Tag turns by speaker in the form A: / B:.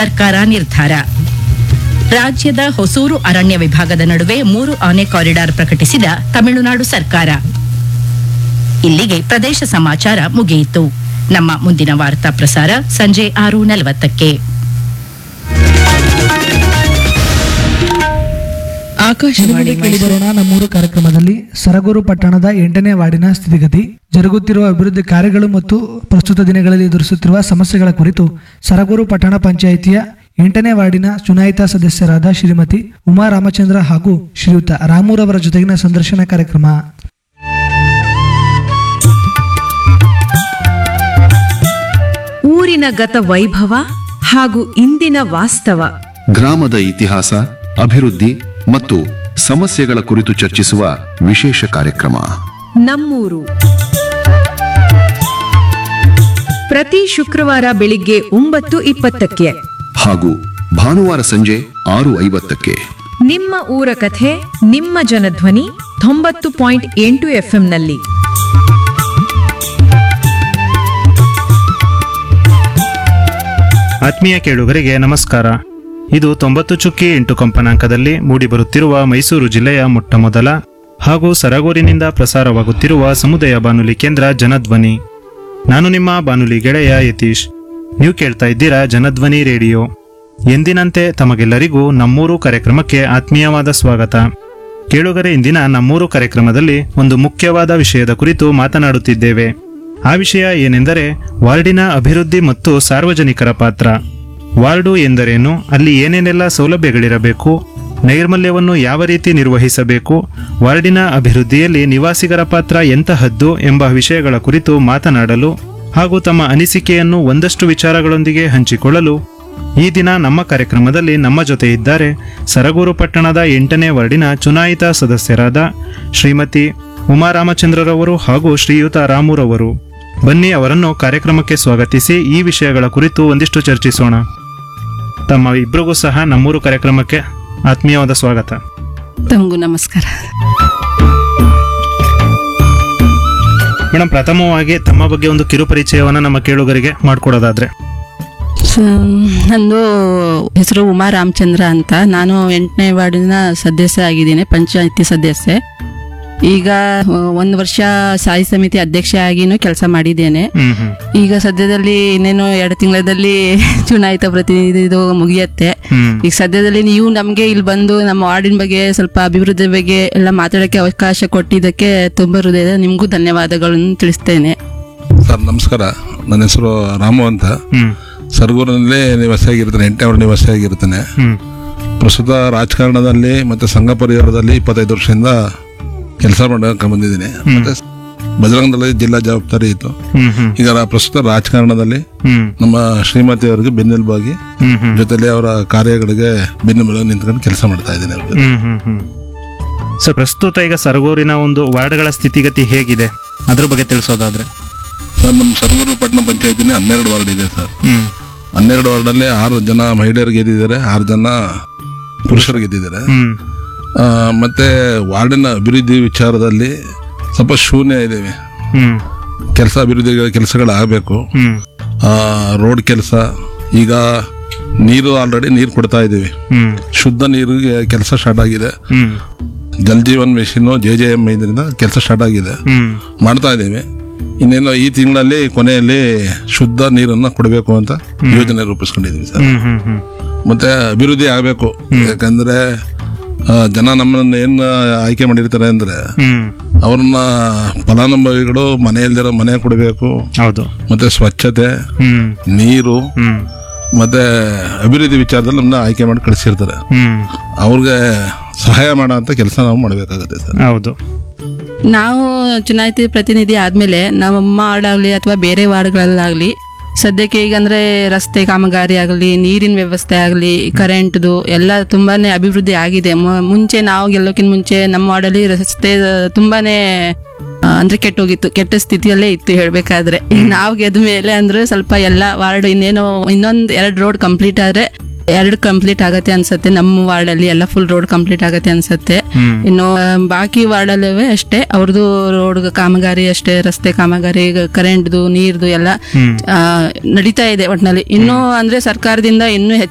A: ಸರ್ಕಾರ ನಿರ್ಧಾರ ರಾಜ್ಯದ ಹೊಸೂರು ಅರಣ್ಯ ವಿಭಾಗದ ನಡುವೆ ಮೂರು ಆನೆ ಕಾರಿಡಾರ್ ಪ್ರಕಟಿಸಿದ ತಮಿಳುನಾಡು ಸರ್ಕಾರ ಇಲ್ಲಿಗೆ ಪ್ರದೇಶ ಸಮಾಚಾರ ಮುಗಿಯಿತು ನಮ್ಮ ಮುಂದಿನ ವಾರ್ತಾ ಪ್ರಸಾರ ಸಂಜೆ ಆರು ನಲವತ್ತಕ್ಕೆ
B: ಆಕಾಶವಾಣಿ ಬರೋಣ ನಮ್ಮೂರು ಕಾರ್ಯಕ್ರಮದಲ್ಲಿ ಸರಗೂರು ಪಟ್ಟಣದ ಎಂಟನೇ ವಾರ್ಡಿನ ಸ್ಥಿತಿಗತಿ ಜರುಗುತ್ತಿರುವ ಅಭಿವೃದ್ಧಿ ಕಾರ್ಯಗಳು ಮತ್ತು ಪ್ರಸ್ತುತ ದಿನಗಳಲ್ಲಿ ಎದುರಿಸುತ್ತಿರುವ ಸಮಸ್ಯೆಗಳ ಕುರಿತು ಸರಗೂರು ಪಟ್ಟಣ ಪಂಚಾಯಿತಿಯ ಎಂಟನೇ ವಾರ್ಡಿನ ಚುನಾಯಿತ ಸದಸ್ಯರಾದ ಶ್ರೀಮತಿ ಉಮಾ ರಾಮಚಂದ್ರ ಹಾಗೂ ಶ್ರೀಯುತ ರಾಮೂರವರ ಜೊತೆಗಿನ ಸಂದರ್ಶನ ಕಾರ್ಯಕ್ರಮ
C: ಊರಿನ ಗತ ವೈಭವ ಹಾಗೂ ಇಂದಿನ ವಾಸ್ತವ
D: ಗ್ರಾಮದ ಇತಿಹಾಸ ಅಭಿವೃದ್ಧಿ ಮತ್ತು ಸಮಸ್ಯೆಗಳ ಕುರಿತು ಚರ್ಚಿಸುವ ವಿಶೇಷ ಕಾರ್ಯಕ್ರಮ
C: ನಮ್ಮೂರು ಪ್ರತಿ ಶುಕ್ರವಾರ ಬೆಳಿಗ್ಗೆ ಒಂಬತ್ತು ಇಪ್ಪತ್ತಕ್ಕೆ
D: ಹಾಗೂ ಭಾನುವಾರ ಸಂಜೆ ಆರು ಐವತ್ತಕ್ಕೆ
C: ನಿಮ್ಮ ಊರ ಕಥೆ ನಿಮ್ಮ ಜನಧ್ವನಿ ತೊಂಬತ್ತು ಪಾಯಿಂಟ್ ಎಂಟು ಎಫ್ಎಂನಲ್ಲಿ
E: ಆತ್ಮೀಯ ಕೇಳುಗರಿಗೆ ನಮಸ್ಕಾರ ಇದು ತೊಂಬತ್ತು ಚುಕ್ಕಿ ಎಂಟು ಕಂಪನಾಂಕದಲ್ಲಿ ಮೂಡಿಬರುತ್ತಿರುವ ಮೈಸೂರು ಜಿಲ್ಲೆಯ ಮೊಟ್ಟಮೊದಲ ಹಾಗೂ ಸರಗೂರಿನಿಂದ ಪ್ರಸಾರವಾಗುತ್ತಿರುವ ಸಮುದಾಯ ಬಾನುಲಿ ಕೇಂದ್ರ ಜನಧ್ವನಿ ನಾನು ನಿಮ್ಮ ಬಾನುಲಿ ಗೆಳೆಯ ಯತೀಶ್ ನೀವು ಕೇಳ್ತಾ ಇದ್ದೀರಾ ಜನಧ್ವನಿ ರೇಡಿಯೋ ಎಂದಿನಂತೆ ತಮಗೆಲ್ಲರಿಗೂ ನಮ್ಮೂರು ಕಾರ್ಯಕ್ರಮಕ್ಕೆ ಆತ್ಮೀಯವಾದ ಸ್ವಾಗತ ಕೇಳುಗರೆ ಇಂದಿನ ನಮ್ಮೂರು ಕಾರ್ಯಕ್ರಮದಲ್ಲಿ ಒಂದು ಮುಖ್ಯವಾದ ವಿಷಯದ ಕುರಿತು ಮಾತನಾಡುತ್ತಿದ್ದೇವೆ ಆ ವಿಷಯ ಏನೆಂದರೆ ವಾರ್ಡಿನ ಅಭಿವೃದ್ಧಿ ಮತ್ತು ಸಾರ್ವಜನಿಕರ ಪಾತ್ರ ವಾರ್ಡು ಎಂದರೇನು ಅಲ್ಲಿ ಏನೇನೆಲ್ಲ ಸೌಲಭ್ಯಗಳಿರಬೇಕು ನೈರ್ಮಲ್ಯವನ್ನು ಯಾವ ರೀತಿ ನಿರ್ವಹಿಸಬೇಕು ವಾರ್ಡಿನ ಅಭಿವೃದ್ಧಿಯಲ್ಲಿ ನಿವಾಸಿಗರ ಪಾತ್ರ ಎಂತಹದ್ದು ಎಂಬ ವಿಷಯಗಳ ಕುರಿತು ಮಾತನಾಡಲು ಹಾಗೂ ತಮ್ಮ ಅನಿಸಿಕೆಯನ್ನು ಒಂದಷ್ಟು ವಿಚಾರಗಳೊಂದಿಗೆ ಹಂಚಿಕೊಳ್ಳಲು ಈ ದಿನ ನಮ್ಮ ಕಾರ್ಯಕ್ರಮದಲ್ಲಿ ನಮ್ಮ ಜೊತೆ ಇದ್ದಾರೆ ಸರಗೂರು ಪಟ್ಟಣದ ಎಂಟನೇ ವಾರ್ಡಿನ ಚುನಾಯಿತ ಸದಸ್ಯರಾದ ಶ್ರೀಮತಿ ಉಮಾರಾಮಚಂದ್ರರವರು ಹಾಗೂ ಶ್ರೀಯುತ ರಾಮುರವರು ಬನ್ನಿ ಅವರನ್ನು ಕಾರ್ಯಕ್ರಮಕ್ಕೆ ಸ್ವಾಗತಿಸಿ ಈ ವಿಷಯಗಳ ಕುರಿತು ಒಂದಿಷ್ಟು ಚರ್ಚಿಸೋಣ ತಮ್ಮ ಇಬ್ಬರಿಗೂ ಸಹ ನಮ್ಮೂರು ಕಾರ್ಯಕ್ರಮಕ್ಕೆ ಆತ್ಮೀಯವಾದ ಸ್ವಾಗತ
F: ತಮಗೂ ನಮಸ್ಕಾರ
E: ಮೇಡಮ್ ಪ್ರಥಮವಾಗಿ ತಮ್ಮ ಬಗ್ಗೆ ಒಂದು ಕಿರು ಪರಿಚಯವನ್ನು ನಮ್ಮ ಕೇಳುಗರಿಗೆ ಮಾಡಿಕೊಡೋದಾದ್ರೆ
F: ಸ- ನಂದು ಹೆಸರು ಉಮಾ ರಾಮಚಂದ್ರ ಅಂತ ನಾನು ಎಂಟನೇ ವಾರ್ಡಿನ ಸದಸ್ಯ ಆಗಿದ್ದೀನಿ ಪಂಚಾಯತಿ ಸದಸ್ಯೆ ಈಗ ಆ, ಒಂದು ವರ್ಷ ಸ್ಥಾಯಿ ಸಮಿತಿ ಅಧ್ಯಕ್ಷೆ ಆಗಿನೂ ಕೆಲಸ ಮಾಡಿದ್ದೇನೆ
E: ಹ್ಮ್ ಹ್ಮ್
F: ಈಗ ಸದ್ಯದಲ್ಲಿ ಇನ್ನೇನು ಎರಡು ತಿಂಗಳಲ್ಲಿ ಚುನಾಯಿತ ಪ್ರತಿನಿಧಿ ಇದು ಮುಗಿಯತ್ತೆ
E: ಹ್ಮ್
F: ಈಗ ಸದ್ಯದಲ್ಲಿ ನೀವು ನಮಗೆ ಇಲ್ಲಿ ಬಂದು ನಮ್ಮ ವಾರ್ಡಿನ ಬಗ್ಗೆ ಸ್ವಲ್ಪ ಅಭಿವೃದ್ಧಿ ಬಗ್ಗೆ ಎಲ್ಲ ಮಾತಾಡೋಕ್ಕೆ ಅವಕಾಶ ಕೊಟ್ಟಿದ್ದಕ್ಕೆ ತುಂಬ ಹೃದಯದ ನಿಮಗೂ ಧನ್ಯವಾದಗಳನ್ನು ತಿಳಿಸ್ತೇನೆ
G: ಸರ್ ನಮಸ್ಕಾರ ನನ್ನ ಹೆಸರು ರಾಮು ಅಂತ
E: ಹ್ಮ್
G: ಸರಗೂರಿನಲ್ಲೇ ನಿವಾಸಿಯಾಗಿರ್ತಾನೆ ಎಂಟನೇ ವಾರ್ಡ್ ನಿವಾಸಿಯಾಗಿರ್ತಾನೆ
E: ಹ್ಮ್
G: ಪ್ರಸ್ತುತ ರಾಜಕಾರಣದಲ್ಲಿ ಮತ್ತು ಸಂಘ ಪರಿವಾರದಲ್ಲಿ ಇಪ್ಪತ್ತೈದು ವರ್ಷದಿಂದ ಕೆಲಸ ಮಾಡಕ್ಕೆ ಬಂದಿದ್ದೀನಿ ಮತ್ತೆ ಬಜರಂಗದಲ್ಲಿ ಜಿಲ್ಲಾ ಜವಾಬ್ದಾರಿ ಇತ್ತು
E: ಹ್ಮ್ ಹ್ಮ್
G: ಈಗ ರಾ- ಪ್ರಸ್ತುತ ರಾಜಕಾರಣದಲ್ಲಿ
E: ಹ್ಮ್
G: ನಮ್ಮ ಶ್ರೀಮತಿ ಅವರಿಗೆ ಬೆನ್ನೆಲುಬಾಗಿ
E: ಹ್ಮ್ ಹ್ಮ್
G: ಜೊತೆಲಿ ಅವರ ಕಾರ್ಯಗಳಿಗೆ ಬೆನ್ನೆಲುಬಾಗಿ ನಿಂತ್ಕೊಂಡು ಕೆಲಸ ಮಾಡ್ತಾ ಇದ್ದೀನಿ ಅವ್ರ ಜೊತೆ.
E: ಹ್ಮ್ ಹ್ಮ್ ಹ್ಮ್ ಸೊ ಪ್ರಸ್ತುತ ಈಗ ಸರಗೂರಿನ ಒಂದು ವಾರ್ಡ್ಗಳ ಸ್ಥಿತಿಗತಿ ಹೇಗಿದೆ ಅದ್ರ ಬಗ್ಗೆ ತಿಳಿಸೋದಾದ್ರೆ
G: ಸರ್ ನಮ್ಮ ಸರಗೂರು ಪಟ್ಟಣ ಪಂಚಾಯತಿನ ಹನ್ನೆರಡು ವಾರ್ಡ್ ಇದೆ ಸರ್
E: ಹ್ಮ್
G: ಹನ್ನೆರಡು ವಾರ್ಡಲ್ಲಿ ಆರು ಜನ ಮಹಿಳೆಯರು ಗೆದ್ದಿದ್ದಾರೆ ಆರು ಜನ ಪುರುಷರು ಗೆದ್ದಿದ್ದಾರೆ
E: ಹ್ಮ್
G: ಆ, ಮತ್ತೆ ವಾರ್ಡಿನ ಅಭಿವೃದ್ಧಿ ವಿಚಾರದಲ್ಲಿ ಸ್ವಲ್ಪ ಶೂನ್ಯ ಇದ್ದೇವೆ
E: ಹ್ಮ್
G: ಕೆಲಸ ಅಭಿವೃದ್ಧಿ ಕೆಲಸಗಳಾಗಬೇಕು
E: ಹ್ಮ್
G: ರೋಡ್ ಕೆಲಸ ಈಗ ನೀರು ಆಲ್ರೆಡಿ ನೀರು ಕೊಡ್ತಾ ಇದ್ದೀವಿ
E: ಹ್ಮ್
G: ಶುದ್ಧ ನೀರಿಗೆ ಕೆಲಸ ಸ್ಟಾರ್ಟ್ ಆಗಿದೆ
E: ಹ್ಮ್
G: Jal Jeevan mission J J M ಇದರಿಂದ ಕೆಲಸ ಸ್ಟಾರ್ಟ್ ಆಗಿದೆ
E: ಹ್ಮ್
G: ಮಾಡ್ತಾ ಇದ್ದೇವೆ ಇನ್ನೇನು ಈ ತಿಂಗಳಲ್ಲಿ ಕೊನೆಯಲ್ಲಿ ಶುದ್ಧ ನೀರನ್ನು ಕೊಡಬೇಕು ಅಂತ ಯೋಜನೆ ರೂಪಿಸ್ಕೊಂಡಿದ್ದೀವಿ ಸರ್
E: ಹ್ಮ್ ಹ್ಮ್ ಹ್ಮ್
G: ಮತ್ತೆ ಅಭಿವೃದ್ಧಿ ಆಗಬೇಕು ಯಾಕಂದ್ರೆ ಆ, ಜನ ನಮ್ಮನ್ನ ಏನ್ ಆಯ್ಕೆ ಮಾಡಿರ್ತಾರೆ ಅಂದ್ರೆ
E: ಹ್ಮ್
G: ಅವ್ರನ್ನ ಫಲಾನುಭವಿಗಳು ಮನೆಯಲ್ಲಿರೋ ಮನೆ ಕೊಡಬೇಕು
E: ಹೌದು
G: ಮತ್ತೆ ಸ್ವಚ್ಛತೆ
E: ಹ್ಮ್
G: ನೀರು
E: ಹ್ಮ್
G: ಮತ್ತೆ ಅಭಿವೃದ್ಧಿ ವಿಚಾರದಲ್ಲಿ ನಮ್ಮನ್ನ ಆಯ್ಕೆ ಮಾಡಿ ಕಳಿಸಿರ್ತಾರೆ
E: ಹ್ಮ್
G: ಅವ್ರಿಗೆ ಸಹಾಯ ಮಾಡೋ ಅಂತ ಕೆಲಸ ನಾವು ಮಾಡಬೇಕಾಗುತ್ತೆ ಸರ್
E: ಹೌದು
F: ನಾವು ಚುನಾಯಿತ ಪ್ರತಿನಿಧಿ ಆದಮೇಲೆ ನಮ್ಮ ವಾರ್ಡಾಗಲಿ ಅಥವಾ ಬೇರೆ ವಾರ್ಡ್ಗಳಲ್ಲಾಗಲಿ ಸದ್ಯಕ್ಕೆ ಈಗ ಅಂದರೆ ರಸ್ತೆ ಕಾಮಗಾರಿ ಆಗಲಿ ನೀರಿನ ವ್ಯವಸ್ಥೆ ಆಗಲಿ ಕರೆಂಟ್ದು ಎಲ್ಲ ತುಂಬಾನೇ ಅಭಿವೃದ್ಧಿ ಆಗಿದೆ ಮು- ಮುಂಚೆ ನಾವು ಗೆಲ್ಲೋಕ್ಕಿಂತ ಮುಂಚೆ ನಮ್ಮ ವಾರ್ಡಲ್ಲಿ ರಸ್ತೆ ತುಂಬಾನೇ ಆ, ಅಂದ್ರೆ ಕೆಟ್ಟೋಗಿತ್ತು ಕೆಟ್ಟ ಸ್ಥಿತಿಯಲ್ಲೇ ಇತ್ತು ಹೇಳ್ಬೇಕಾದ್ರೆ ಈಗ ನಾವು ಗೆದ್ದ ಮೇಲೆ ಅಂದ್ರೆ ಸ್ವಲ್ಪ ಎಲ್ಲ ವಾರ್ಡ್ ಇನ್ನೇನೋ ಇನ್ನೊಂದು ಎರಡು ರೋಡ್ ಕಂಪ್ಲೀಟ್ ಆದ್ರೆ ಎರಡು ಕಂಪ್ಲೀಟ್ ಆಗತ್ತೆ ಅನ್ಸತ್ತೆ ನಮ್ಮ ವಾರ್ಡಲ್ಲಿ ಎಲ್ಲ ಫುಲ್ ರೋಡ್ ಕಂಪ್ಲೀಟ್ ಆಗತ್ತೆ ಅನ್ಸತ್ತೆ
E: ಹ್ಮ್
F: ಇನ್ನು ಆ, ಬಾಕಿ ವಾರ್ಡಲ್ಲೇ ಅಷ್ಟೇ ಅವ್ರದ್ದು ರೋಡ್ ಕಾಮಗಾರಿ ಅಷ್ಟೇ ರಸ್ತೆ ಕಾಮಗಾರಿ ಕರೆಂಟ್ದು ನೀರ್ದು ಎಲ್ಲ
E: ಹ್ಮ್
F: ಆ, ನಡೀತಾ ಇದೆ ಒಟ್ನಲ್ಲಿ ಇನ್ನು ಅಂದ್ರೆ ಸರ್ಕಾರದಿಂದ ಇನ್ನೂ